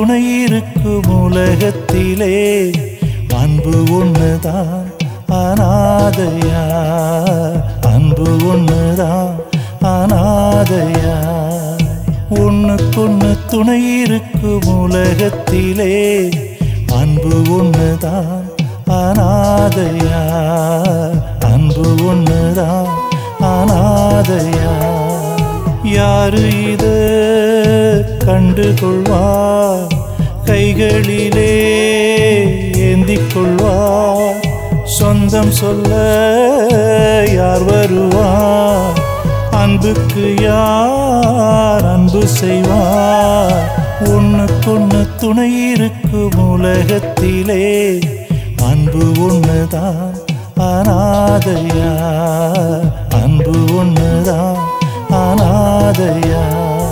துணை இருக்கும் உலகத்திலே அன்பு ஒண்ணுதான் அனாதையா அன்பு ஒண்ணுதான் அனாதையா ஒண்ணுக்கொண்ணு துணை இருக்கும் உலகத்திலே அன்பு ஒண்ணுதான் அனாதையா அன்பு ஒண்ணுதான் அனாதையா யாரு இத கண்டுகொள்வார் கைகளிலே ஏந்திக் கொள்வார் சொந்தம் சொல்ல யார் வருவார் அன்புக்கு யார் அன்பு செய்வார் ஒண்ணுக்கொண்ணு துணை இருக்கும் உலகத்திலே அன்பு ஒண்ணுதான் அனாதையா அன்பு ஒண்ணுதான் அனாதையா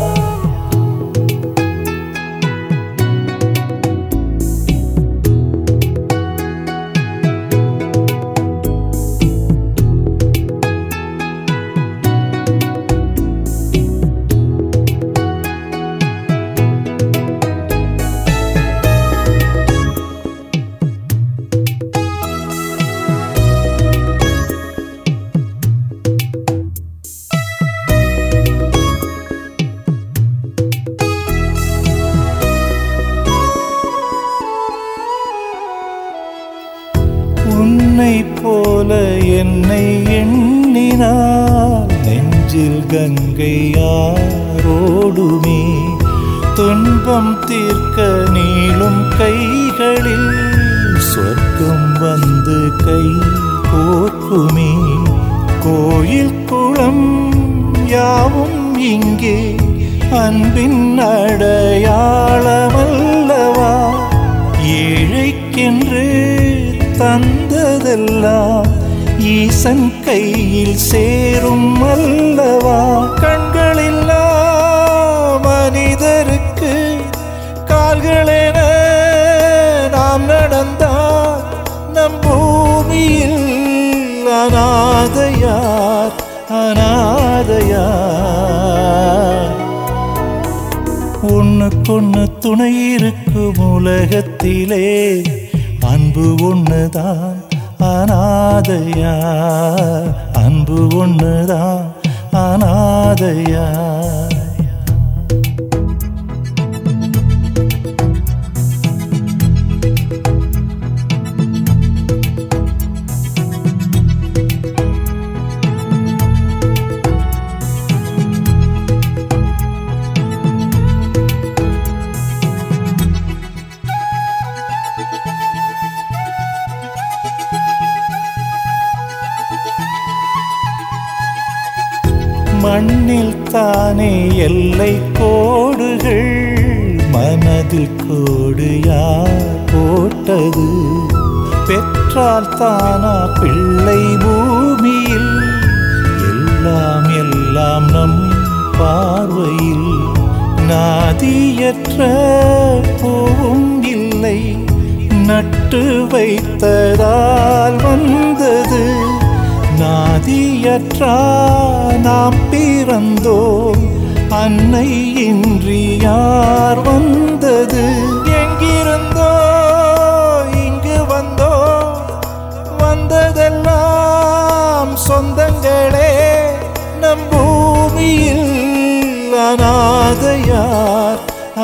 உன்னை போல என்னை எண்ணினார் நெஞ்சில் கங்கை யாரோடுமே துன்பம் தீர்க்க நீளும் கைகளில் சொர்க்கம் வந்து கை கோக்குமே கோயில் குளம் யாவும் இங்கே அன்பின் அடையாளமல்லவா ஏழைக்கென்று தந்ததெல்லாம் ஈசன் கையில் சேரும் அல்லவா கண்களில்லா மனிதருக்கு கால்களென நாம் நடந்தால் நம் பூமியில் அனாதையார் அனாதையார் ஒண்ணுக்கொண்ணு துணை இருக்கும் உலகத்திலே அன்பு ஒண்ணுதான் அனாதையா அன்பு ஒண்ணுதான் அனாதையா மண்ணில் தானே எல்லை கோடுகள் மனதில் கோடு யார் போட்டது பெற்றால் தானா பிள்ளை பூமியில் எல்லாம் எல்லாம் நம் பார்வையில் நாதியற்ற பூவும் இல்லை நட்டு வைத்ததால் வந்தது நாதியற்றா நாம் பிறந்தோம் அன்னை இன்றி யார் வந்தது எங்கிருந்தோ இங்கு வந்தோ வந்ததெல்லாம் சொந்தங்களே நம் பூமியில் அனாதையார்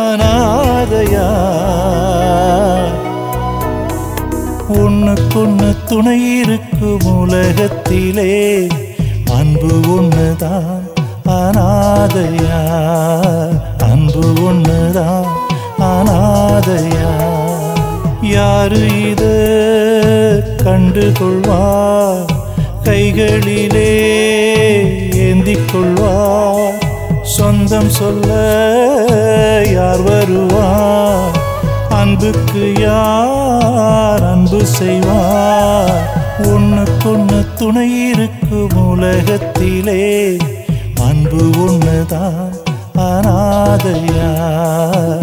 அனாதையார் ஒண்ணுக்கொண்ணு துணை இருக்கும் உலகத்திலே அன்பு ஒண்ணுதான் அனாதையா அன்பு ஒண்ணுதான் அனாதையா யாரு இத கண்டுகொள்வார் கைகளிலே ஏந்திக் கொள்வார் சொந்தம் சொல்ல யார் வருவார் அன்புக்கு யார் அன்பு செய்வார் ஒண்ணுக்கொண்ணு துணை இருக்கும் உலகத்திலே அன்பு ஒண்ணுதான் அனாதையா